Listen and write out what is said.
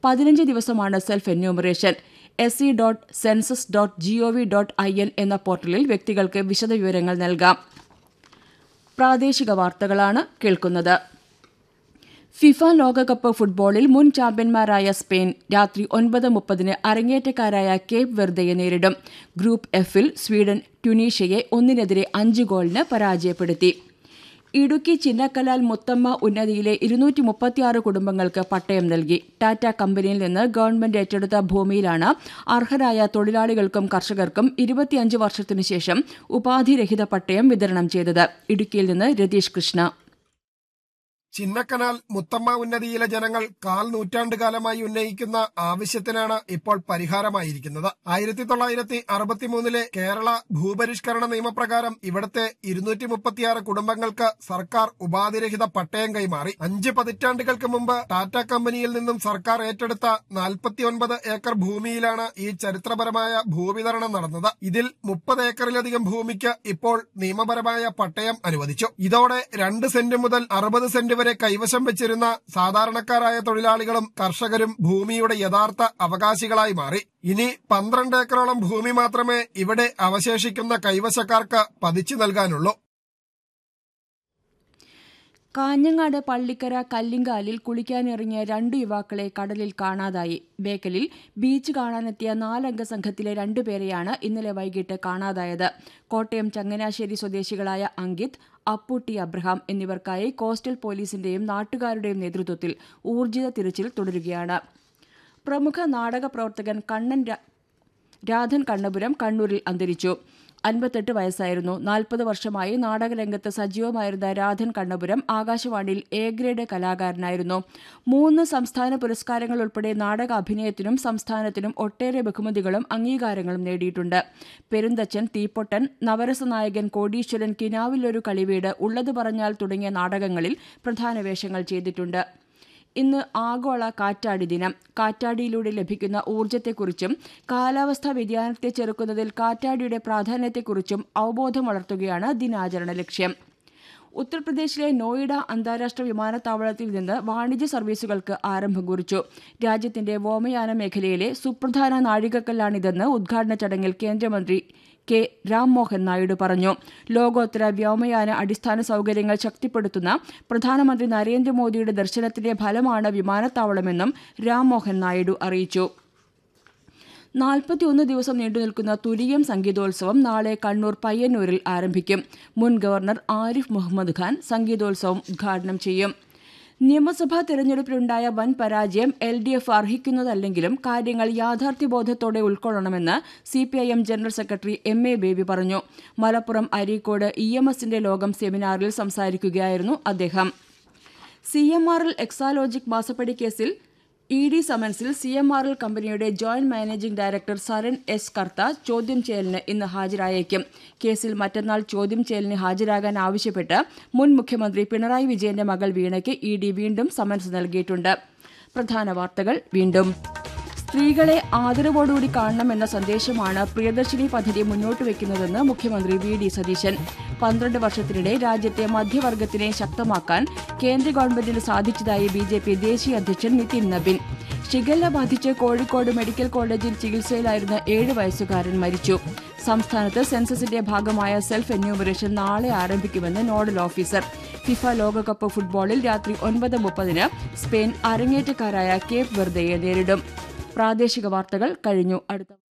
പതിനഞ്ച് ദിവസമാണ് self enumeration S C dot census dot G O V dot I N എന്ന പോർട്ടലിൽ വ്യക്തികൾക്ക് വിശദവിവരങ്ങൾ നൽകാം പ്രാദേശിക വാർത്തകളാണ് കേൾക്കുന്നത് ഫിഫ ലോകകപ്പ് ഫുട്ബോളിൽ മുൻ ചാമ്പ്യന്മാരായ സ്പെയിൻ രാത്രി ഒൻപത് മുപ്പതിന് അരങ്ങേറ്റക്കാരായ കേപ്പ് വെർദയെ നേരിടും ഗ്രൂപ്പ് എഫിൽ സ്വീഡൻ ട്യുണീഷ്യയെ ഒന്നിനെതിരെ അഞ്ച് ഗോളിന് പരാജയപ്പെടുത്തി ഇടുക്കി ചിന്നക്കലാൽ മുത്തമ്മ ഉന്നതിയിലെ ഇരുന്നൂറ്റി മുപ്പത്തിയാറ് കുടുംബങ്ങൾക്ക് പട്ടയം നൽകി ടാറ്റ കമ്പനിയിൽ നിന്ന് ഗവൺമെന്റ് ഏറ്റെടുത്ത ഭൂമിയിലാണ് അർഹരായ തൊഴിലാളികൾക്കും കർഷകർക്കും ഇരുപത്തിയഞ്ച് വർഷത്തിനു ശേഷം ഉപാധിരഹിത പട്ടയം വിതരണം ചെയ്തത് ഇടുക്കിയിൽ നിന്ന് രതീഷ് കൃഷ്ണ ചിന്നക്കനാൽ മുത്തമ്മ ഉന്നതിയിലെ ജനങ്ങൾ കാൽ നൂറ്റാണ്ടുകാലമായി ഉന്നയിക്കുന്ന ആവശ്യത്തിനാണ് ഇപ്പോൾ പരിഹാരമായിരിക്കുന്നത് ആയിരത്തി തൊള്ളായിരത്തി അറുപത്തിമൂന്നിലെ കേരള ഭൂപരിഷ്കരണ നിയമപ്രകാരം ഇവിടുത്തെ ഇരുന്നൂറ്റി മുപ്പത്തിയാറ് കുടുംബങ്ങൾക്ക് സർക്കാർ ഉപാധിരഹിത പട്ടയം കൈമാറി അഞ്ച് പതിറ്റാണ്ടുകൾക്ക് മുമ്പ് ടാറ്റ കമ്പനിയിൽ നിന്നും സർക്കാർ ഏറ്റെടുത്ത നാൽപ്പത്തിയൊൻപത് ഏക്കർ ഭൂമിയിലാണ് ഈ ചരിത്രപരമായ ഭൂവിതരണം നടന്നത് ഇതിൽ മുപ്പത് ഏക്കറിലധികം ഭൂമിക്ക് ഇപ്പോൾ നിയമപരമായ പട്ടയം അനുവദിച്ചു ഇതോടെ രണ്ട് സെന്റ് മുതൽ അറുപത് സെന്റ് വരെ കൈവശം വെച്ചിരുന്ന സാധാരണക്കാരായ തൊഴിലാളികളും കർഷകരും ഭൂമിയുടെ യഥാർത്ഥ അവകാശികളായി മാറി ഇനി പന്ത്രണ്ട് ഏക്കറോളം ഭൂമി മാത്രമേ ഇവിടെ അവശേഷിക്കുന്ന കൈവശക്കാർക്ക് പതിച്ചു നൽകാനുള്ളൂ കാഞ്ഞങ്ങാട് പള്ളിക്കര കല്ലിങ്കാലിൽ കുളിക്കാനിറങ്ങിയ രണ്ടു യുവാക്കളെ കടലിൽ കാണാതായി ബേക്കലിൽ ബീച്ച് കാണാനെത്തിയ നാലംഗ സംഘത്തിലെ രണ്ടുപേരെയാണ് ഇന്നലെ വൈകിട്ട് കാണാതായത് കോട്ടയം ചങ്ങനാശ്ശേരി സ്വദേശികളായ അങ്കിത് അപ്പൂട്ടി അബ്രഹാം എന്നിവർക്കായി കോസ്റ്റൽ പോലീസിന്റെയും നാട്ടുകാരുടെയും നേതൃത്വത്തിൽ ഊർജിത തിരച്ചിൽ തുടരുകയാണ് പ്രമുഖ നാടക പ്രവർത്തകൻ കണ്ണൻ രാധൻ കണ്ണപുരം കണ്ണൂരിൽ അന്തരിച്ചു അൻപത്തെട്ട് വയസ്സായിരുന്നു നാൽപ്പത് വർഷമായി നാടകരംഗത്ത് സജീവമായിരുന്ന രാധൻ കണ്ണപുരം ആകാശവാണിയിൽ എ ഗ്രേഡ് കലാകാരനായിരുന്നു മൂന്ന് സംസ്ഥാന പുരസ്കാരങ്ങൾ ഉൾപ്പെടെ നാടക അഭിനയത്തിനും സംസ്ഥാനത്തിനും ഒട്ടേറെ ബഹുമതികളും അംഗീകാരങ്ങളും നേടിയിട്ടുണ്ട് പെരുന്തച്ചൻ തീപ്പൊട്ടൻ നവരസ നായകൻ കോടീശ്വരൻ കിനാവിലൊരു കളിവീട് ഉള്ളത് പറഞ്ഞാൽ തുടങ്ങിയ നാടകങ്ങളിൽ പ്രധാന വേഷങ്ങൾ ചെയ്തിട്ടുണ്ട് ഇന്ന് ആഗോള കാറ്റാടി ദിനം കാറ്റാടിയിലൂടെ ലഭിക്കുന്ന ഊർജ്ജത്തെക്കുറിച്ചും കാലാവസ്ഥാ വ്യതിയാനത്തെ ചെറുക്കുന്നതിൽ കാറ്റാടിയുടെ പ്രാധാന്യത്തെക്കുറിച്ചും അവബോധം വളർത്തുകയാണ് ദിനാചരണ ലക്ഷ്യം ഉത്തർപ്രദേശിലെ നോയിഡ അന്താരാഷ്ട്ര വിമാനത്താവളത്തിൽ നിന്ന് വാണിജ്യ സർവീസുകൾക്ക് ആരംഭം കുറിച്ചു രാജ്യത്തിന്റെ വ്യോമയാന മേഖലയിലെ സുപ്രധാന നാഴികക്കല്ലാണിതെന്ന് ഉദ്ഘാടന ചടങ്ങിൽ കേന്ദ്രമന്ത്രി കെ രാംമോഹൻ നായിഡു പറഞ്ഞു ലോകോത്തര വ്യോമയാന അടിസ്ഥാന സൗകര്യങ്ങൾ ശക്തിപ്പെടുത്തുന്ന പ്രധാനമന്ത്രി നരേന്ദ്രമോദിയുടെ ദർശനത്തിന്റെ ഫലമാണ് വിമാനത്താവളമെന്നും രാംമോഹൻ നായിഡു അറിയിച്ചു നാൽപ്പത്തിയൊന്ന് ദിവസം നീണ്ടുനിൽക്കുന്ന തുരീയം സംഗീതോത്സവം നാളെ കണ്ണൂർ പയ്യന്നൂരിൽ ആരംഭിക്കും മുൻ ഗവർണർ ആരിഫ് മുഹമ്മദ് ഖാൻ സംഗീതോത്സവം ഉദ്ഘാടനം ചെയ്യും നിയമസഭാ തെരഞ്ഞെടുപ്പിലുണ്ടായ വൻ പരാജയം എൽ ഡി എഫ് അർഹിക്കുന്നതല്ലെങ്കിലും കാര്യങ്ങൾ യാഥാർത്ഥ്യബോധത്തോടെ ഉൾക്കൊള്ളണമെന്ന് C P I M general secretary M A Baby പറഞ്ഞു മലപ്പുറം അരീക്കോട് ഇ എം എസിന്റെ ലോകം സെമിനാറിൽ സംസാരിക്കുകയായിരുന്നു അദ്ദേഹം C M R L Exalogic മാസപ്പടി കേസിൽ ഇ ഡി സമൻസിൽ സി എം ആർ എൽ കമ്പനിയുടെ joint managing director Saran S Kartha ചോദ്യം ചെയ്യലിന് ഇന്ന് ഹാജരായേക്കും കേസിൽ മറ്റന്നാൾ ചോദ്യം ചെയ്യലിന് ഹാജരാകാൻ ആവശ്യപ്പെട്ട് മുൻ മുഖ്യമന്ത്രി പിണറായി വിജയന്റെ മകൾ വീണയ്ക്ക് ഇ ഡി വീണ്ടും സമൻസ് നൽകിയിട്ടുണ്ട് പ്രധാന വാർത്തകൾ വീണ്ടും സ്ത്രീകളെ ആദരവോടുകൂടി കാണണമെന്ന സന്ദേശമാണ് പ്രിയദർശിനി പദ്ധതി മുന്നോട്ട് വയ്ക്കുന്നതെന്ന് മുഖ്യമന്ത്രി വി ഡി സതീശൻ പന്ത്രണ്ട് വർഷത്തിനിടെ രാജ്യത്തെ മധ്യവർഗത്തിനെ ശക്തമാക്കാൻ കേന്ദ്ര ഗവൺമെന്റിന് സാധിച്ചതായി ബി ജെ പി ദേശീയ അധ്യക്ഷൻ നിതിൻ നബിൻ ഷിഗല്ല ബാധിച്ച് കോഴിക്കോട് മെഡിക്കൽ കോളേജിൽ ചികിത്സയിലായിരുന്ന ഏഴ് വയസ്സുകാരൻ മരിച്ചു സംസ്ഥാനത്ത് സെൻസസിന്റെ ഭാഗമായ സെൽഫ് എന്യൂമറേഷൻ നാളെ ആരംഭിക്കുമെന്ന് നോഡൽ ഓഫീസർ ഫിഫ ലോകകപ്പ് ഫുട്ബോളിൽ രാത്രി ഒൻപത് മുപ്പതിന് സ്പെയിൻ അരങ്ങേറ്റക്കാരായ കേപ്പ് വെർദയെ നേരിടും പ്രാദേശിക വാർത്തകൾ കഴിഞ്ഞു അടുത്ത